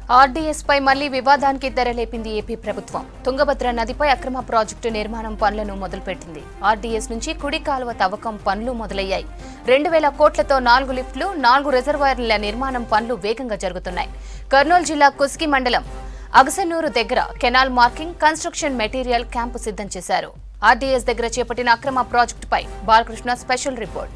RDS పై మళ్లీ వివాదానికి తెరలేపింది AP ప్రభుత్వం తుంగభద్ర నదిపై అక్రమ ప్రాజెక్టు నిర్మాణం పనులను మొదలుపెట్టింది ఆర్డీఎస్ నుంచి కుడి కాలువ తవ్వకం పనులు మొదలయ్యాయి రెండు వేల కోట్లతో నాలుగు లిఫ్టులు నాలుగు రిజర్వాయర్ల నిర్మాణం పనులు వేగంగా జరుగుతున్నాయి కర్నూలు జిల్లా కుస్కి మండలం అగసన్నూరు దగ్గర canal marking construction material camp సిద్ధం చేశారు ఆర్డీఎస్ దగ్గర చేపట్టిన అక్రమ ప్రాజెక్టుపై బాలకృష్ణ స్పెషల్ రిపోర్ట్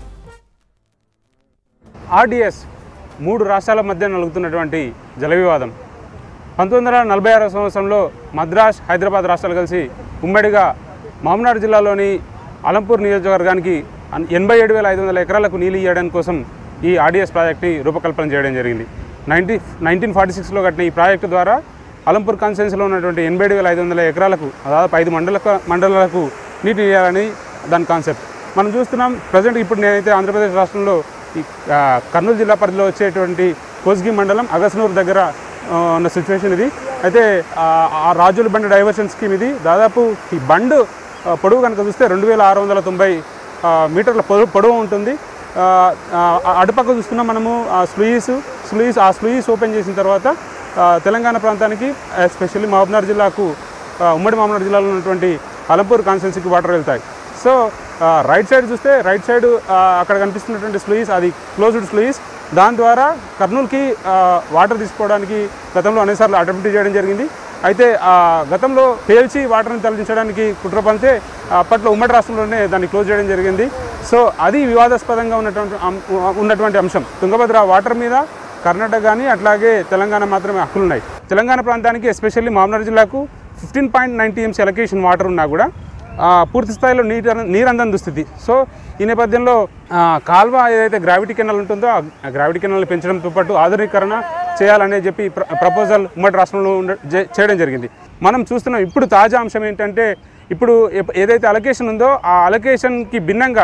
ఆర్డీఎస్ మూడు రాష్ట్రాల మధ్య నలుగుతున్నటువంటి జల వివాదం పంతొమ్మిది వందల నలభై ఆరో సంవత్సరంలో మద్రాస్ హైదరాబాద్ రాష్ట్రాలు కలిసి ఉమ్మడిగా మామనాడు జిల్లాలోని అలంపూర్ నియోజకవర్గానికి అన్- ఎనభై ఏడు వేల ఐదు వందల ఎకరాలకు నీళ్ళు ఇవ్వడం కోసం ఈ ఆర్డీఎస్ ప్రాజెక్ట్ని రూపకల్పన చేయడం జరిగింది నైన్టీ నైన్టీన్ ఫార్టీ సిక్స్లో కట్టిన ఈ ప్రాజెక్టు ద్వారా అలంపూర్ కాన్స్టిట్యున్సీలో ఉన్నటువంటి ఎనభై ఏడు వేల ఐదు వందల ఎకరాలకు దాదాపు ఐదు మండల మండలాలకు నీటిని ఇవ్వాలని దాని కాన్సెప్ట్ మనం చూస్తున్నాం ప్రజెంట్ ఇప్పుడు నేనైతే ఆంధ్రప్రదేశ్ రాష్ట్రంలో ఈ ఆ, కర్నూలు జిల్లా పరిధిలో వచ్చేటువంటి కోస్గి మండలం అగస్నూరు దగ్గర ఆ, ఉన్న సిచ్యువేషన్ ఇది అయితే ఆ, ఆ రాజుల బండ్ డైవర్షన్ స్కీమ్ ఇది దాదాపు ఈ బండ్ ఆ, పొడవు కనుక చూస్తే రెండు వేల ఆరు వందల తొంభై ఆ, మీటర్ల పొడవు పొడవు ఉంటుంది ఆ, ఆ, అటుపక్క చూస్తున్నాం మనము ఆ స్లూయిస్ స్లూయిస్ ఆ స్లూయిస్ ఓపెన్ చేసిన తర్వాత ఆ, తెలంగాణ ప్రాంతానికి ఎస్పెషల్లీ మహబూబ్నగర్ జిల్లాకు ఆ, ఉమ్మడి మహబూబ్నగర్ జిల్లాలో ఉన్నటువంటి అలంపూర్ కాన్స్టిట్యున్సీకి వాటర్ వెళ్తాయి సో ఆ, రైట్ సైడ్ చూస్తే రైట్ సైడ్ ఆ, అక్కడ కనిపిస్తున్నటువంటి స్లూయిస్ అది క్లోజ్డ్ స్లూయిస్ దాని ద్వారా కర్నూలుకి ఆ, వాటర్ తీసుకోవడానికి గతంలో అనేసార్లు అటెంప్ట్ చేయడం జరిగింది అయితే ఆ గతంలో పేల్చి వాటర్ని తరలించడానికి కుట్ర పంతే అప్పట్లో ఉమ్మడి రాష్ట్రంలోనే దాన్ని క్లోజ్ చేయడం జరిగింది సో అది వివాదాస్పదంగా ఉన్నటువంటి అం- ఉన్నటువంటి అంశం తుంగభద్ర వాటర్ మీద కర్ణాటక కానీ అట్లాగే తెలంగాణ మాత్రమే హక్కులు ఉన్నాయి తెలంగాణ ప్రాంతానికి ఎస్పెషల్లీ మామనాడు జిల్లాకు fifteen point nine TMC allocation water ఉన్నా కూడా ఆ, పూర్తి స్థాయిలో నీటి నీరందని దుస్థితి సో ఈ నేపథ్యంలో ఆ, కాల్వ ఏదైతే గ్రావిటీ కెనాల్ ఉంటుందో ఆ గ్రావిటీ కెనాల్ పెంచడంతో పాటు ఆధునీకరణ చేయాలనే చెప్పి ప్ర- ప్రపోజల్ ఉమ్మడి రాష్ట్రంలో ఉండ చే- చేయడం జరిగింది మనం చూస్తున్నాం ఇప్పుడు తాజా అంశం ఏంటంటే ఇప్పుడు ఎప్- ఏదైతే అలొకేషన్ ఉందో ఆ అలొకేషన్కి భిన్నంగా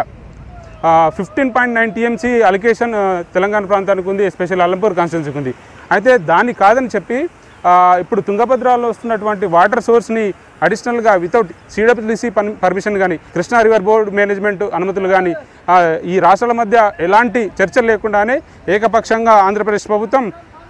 fifteen point nine TMC allocation Telangana ప్రాంతానికి ఉంది ఎస్పెషల్ అల్లంపూర్ కాన్స్టిట్యున్సీకి ఉంది అయితే దాన్ని కాదని చెప్పి ఆ, ఇప్పుడు తుంగభద్రాలో వస్తున్నటువంటి వాటర్ సోర్స్ని అడిషనల్గా వితౌట్ సిడబ్ల్యూసి పర్మిషన్ కానీ కృష్ణా రివర్ బోర్డ్ మేనేజ్మెంట్ అనుమతులు కానీ ఈ రాష్ట్రాల మధ్య ఎలాంటి చర్చలు లేకుండానే ఏకపక్షంగా ఆంధ్రప్రదేశ్ ప్రభుత్వం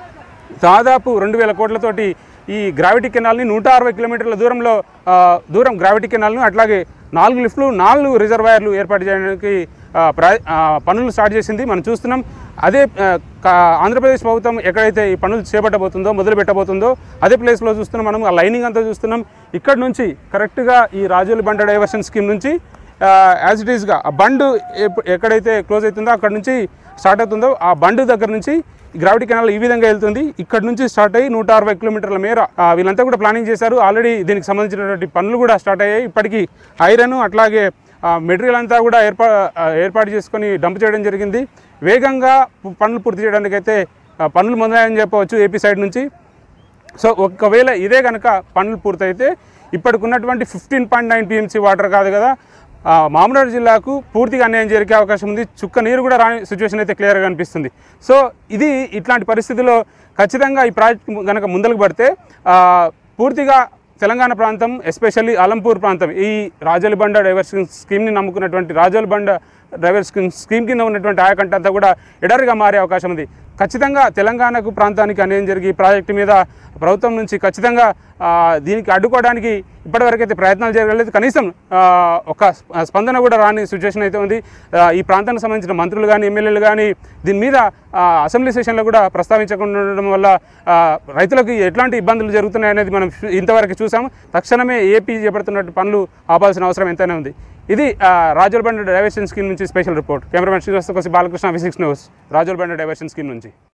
దాదాపు రెండు వేల కోట్లతోటి ఈ గ్రావిటీ కెనాల్ని నూట అరవై కిలోమీటర్ల దూరంలో ఆ, దూరం గ్రావిటీ కెనాల్ను అట్లాగే నాలుగు లిఫ్ట్లు నాలుగు రిజర్వాయర్లు ఏర్పాటు చేయడానికి ఆ, ప్రా ఆ, పనులు స్టార్ట్ చేసింది మనం చూస్తున్నాం అదే ఆ, కా- ఆంధ్రప్రదేశ్ ప్రభుత్వం ఎక్కడైతే ఈ పనులు చేపట్టబోతుందో మొదలు పెట్టబోతుందో అదే ప్లేస్లో చూస్తున్నాం మనం ఆ లైనింగ్ అంతా చూస్తున్నాం ఇక్కడ నుంచి కరెక్ట్గా ఈ రాజుల బండ డైవర్షన్ స్కీమ్ నుంచి యాజ్ ఇట్ ఈస్గా ఆ బండ్ ఎప్పు- ఎక్కడైతే క్లోజ్ అవుతుందో అక్కడ నుంచి స్టార్ట్ అవుతుందో ఆ బండ్ దగ్గర నుంచి ఈ గ్రావిటీ కెనాల్ ఈ విధంగా వెళ్తుంది ఇక్కడ నుంచి స్టార్ట్ అయ్యి నూట అరవై కిలోమీటర్ల మేర ఆ, వీళ్ళంతా కూడా ప్లానింగ్ చేశారు ఆల్రెడీ దీనికి సంబంధించినటువంటి పనులు కూడా స్టార్ట్ అయ్యాయి ఇప్పటికీ ఐరన్ అట్లాగే మెటీరియల్ అంతా కూడా ఏర్పా ఆ, ఏర్పాటు చేసుకొని డంప్ చేయడం జరిగింది వేగంగా పు- పనులు పూర్తి చేయడానికి అయితే ఆ, పనులు మొదలయ్యాయని చెప్పవచ్చు ఏపీ సైడ్ నుంచి సో ఒకవేళ ఇదే కనుక పనులు పూర్తయితే ఇప్పటికున్నటువంటి fifteen point nine TMC water కాదు కదా ఆ, మామనాడు జిల్లాకు పూర్తిగా అన్యాయం జరిగే అవకాశం ఉంది చుక్క నీరు కూడా రాని సిచ్యువేషన్ అయితే క్లియర్గా కనిపిస్తుంది సో ఇది ఇట్లాంటి పరిస్థితుల్లో ఖచ్చితంగా ఈ ప్రాజెక్ట్ కనుక ముందలకు పడితే ఆ, పూర్తిగా తెలంగాణ ప్రాంతం ఎస్పెషల్లీ అలంపూర్ ప్రాంతం ఈ రాజోలిబండ డైవర్షన్ స్కీమ్ని నమ్ముకున్నటువంటి రాజోలిబండ డ్రైవర్ స్కీమ్ స్కీమ్ కింద ఉన్నటువంటి ఆయకంట అంతా కూడా ఎడరిగా మారే అవకాశం ఉంది ఖచ్చితంగా తెలంగాణకు ప్రాంతానికి అన్యాయం జరిగి ఈ ప్రాజెక్టు మీద ప్రభుత్వం నుంచి ఖచ్చితంగా ఆ, దీనికి అడ్డుకోవడానికి ఇప్పటివరకు అయితే ప్రయత్నాలు జరగలేదు కనీసం ఆ, ఒక స్ప- స్పందన కూడా రాని సిచ్యువేషన్ అయితే ఉంది ఆ, ఈ ప్రాంతానికి సంబంధించిన మంత్రులు కానీ ఎమ్మెల్యేలు కానీ దీని మీద ఆ, అసెంబ్లీ సెషన్లో కూడా ప్రస్తావించకుండా ఉండడం వల్ల ఆ, రైతులకు ఎట్లాంటి ఇబ్బందులు జరుగుతున్నాయి అనేది మనం చూ- ఇంతవరకు చూసాము తక్షణమే ఏపీ చేపడుతున్న పనులు ఆపాల్సిన అవసరం ఎంతైనా ఉంది ఇది ఆ, రాజోల్బండ డైవర్షన్ స్కీమ్ నుంచి స్పెషల్ రిపోర్ట్ కెమెరామెన్ శ్రీనివాస్ కోసి Balakrishna V six news Rajolibanda diversion scheme నుంచి